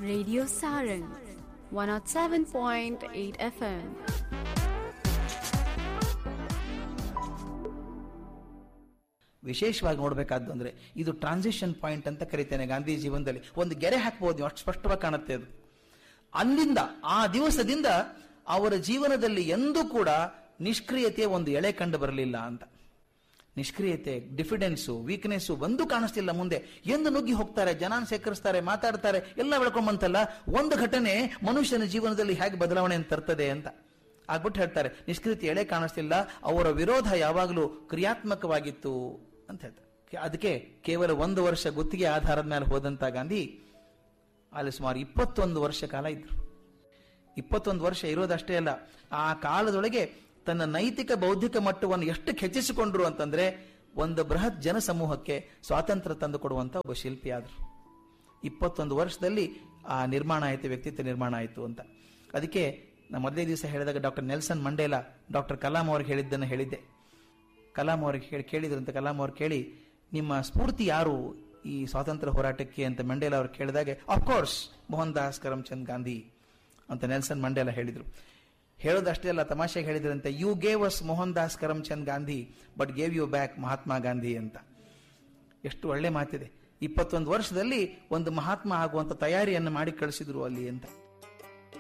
Radio Sarang 107.8 FM. ವಿಶೇಷವಾಗಿ ನೋಡಬೇಕಾದ್ದು ಅಂದ್ರೆ ಇದು ಟ್ರಾನ್ಸಿಷನ್ ಪಾಯಿಂಟ್ ಅಂತ ಕರಿತೇನೆ ಗಾಂಧಿ ಜೀವನದಲ್ಲಿ ಒಂದು ಗೆರೆ ಹಾಕ್ಬೋದು ನೀವು ಅಷ್ಟು ಸ್ಪಷ್ಟವಾಗಿ ಕಾಣುತ್ತೆ ಅದು ಅಲ್ಲಿಂದ ಆ ದಿವಸದಿಂದ ಅವರ ಜೀವನದಲ್ಲಿ ಎಂದೂ ಕೂಡ ನಿಷ್ಕ್ರಿಯತೆ ಒಂದು ಎಳೆ ಕಂಡು ಬರಲಿಲ್ಲ ಅಂತ ನಿಷ್ಕ್ರಿಯತೆ ಡಿಫಿಡೆನ್ಸು ವೀಕ್ನೆಸ್ಸು ಒಂದು ಕಾಣಿಸ್ತಿಲ್ಲ ಮುಂದೆ ಎಂದು ನುಗ್ಗಿ ಹೋಗ್ತಾರೆ ಜನಾನ್ ಸೇಕರಿಸ್ತಾರೆ ಮಾತಾಡ್ತಾರೆ ಎಲ್ಲ ಬೆಳ್ಕೊಂಬಂತಲ್ಲ ಒಂದು ಘಟನೆ ಮನುಷ್ಯನ ಜೀವನದಲ್ಲಿ ಹೇಗೆ ಬದಲಾವಣೆಯನ್ನು ತರ್ತದೆ ಅಂತ ಆಗ್ಬಿಟ್ಟು ಹೇಳ್ತಾರೆ ನಿಷ್ಕ್ರಿಯತೆ ಎಳೆ ಕಾಣಿಸ್ತಿಲ್ಲ ಅವರ ವಿರೋಧ ಯಾವಾಗಲೂ ಕ್ರಿಯಾತ್ಮಕವಾಗಿತ್ತು ಅಂತ ಹೇಳ್ತಾರೆ ಅದಕ್ಕೆ ಕೇವಲ ಒಂದು ವರ್ಷ ಗುತ್ತಿಗೆ ಆಧಾರದ ಮೇಲೆ ಹೋದಂತ ಗಾಂಧಿ ಅಲ್ಲಿ ಸುಮಾರು ಇಪ್ಪತ್ತೊಂದು ವರ್ಷ ಕಾಲ ಇದ್ರು ಇಪ್ಪತ್ತೊಂದು ವರ್ಷ ಇರೋದಷ್ಟೇ ಅಲ್ಲ ಆ ಕಾಲದೊಳಗೆ ತನ್ನ ನೈತಿಕ ಬೌದ್ಧಿಕ ಮಟ್ಟವನ್ನು ಎಷ್ಟು ಹೆಚ್ಚಿಸಿಕೊಂಡ್ರು ಅಂತಂದ್ರೆ ಒಂದು ಬೃಹತ್ ಜನಸಮೂಹಕ್ಕೆ ಸ್ವಾತಂತ್ರ್ಯ ತಂದು ಕೊಡುವಂತ ಒಬ್ಬ ಶಿಲ್ಪಿ ಆದ್ರು ಇಪ್ಪತ್ತೊಂದು ವರ್ಷದಲ್ಲಿ ಆ ನಿರ್ಮಾಣ ಆಯಿತು ವ್ಯಕ್ತಿತ್ವ ನಿರ್ಮಾಣ ಆಯಿತು ಅಂತ ಅದಕ್ಕೆ ನಾನು ಮೊದಲೇ ದಿವಸ ಹೇಳಿದಾಗ doctor Nelson Mandela doctor Kalam ಅವ್ರಿಗೆ ಹೇಳಿದ್ದನ್ನು ಹೇಳಿದ್ದೆ ಕಲಾಂ ಅವ್ರಿಗೆ ಹೇಳಿ ಕೇಳಿದ್ರಂತ ಕಲಾಂ ಅವ್ರು ಕೇಳಿ ನಿಮ್ಮ ಸ್ಫೂರ್ತಿ ಯಾರು ಈ ಸ್ವಾತಂತ್ರ್ಯ ಹೋರಾಟಕ್ಕೆ ಅಂತ ಮಂಡೇಲಾ ಅವ್ರು ಕೇಳಿದಾಗ ಅಫ್ಕೋರ್ಸ್ ಮೋಹನ್ ದಾಸ್ ಕರಮ್ಚಂದ್ ಗಾಂಧಿ ಅಂತ ನೆಲ್ಸನ್ ಮಂಡೇಲಾ ಹೇಳಿದ್ರು ಹೇಳೋದಷ್ಟೇ ಅಲ್ಲ ತಮಾಷೆಗೆ ಹೇಳಿದ್ರಂತೆ you gave us Mohan Das Karamchand Gandhi but gave you back Mahatma Gandhi ಅಂತ ಎಷ್ಟು ಒಳ್ಳೆ ಮಾತಿದೆ ಇಪ್ಪತ್ತೊಂದು ವರ್ಷದಲ್ಲಿ ಒಂದು ಮಹಾತ್ಮ ಆಗುವಂತ ತಯಾರಿಯನ್ನು ಮಾಡಿ ಕಳಿಸಿದ್ರು ಅಲ್ಲಿ ಅಂತ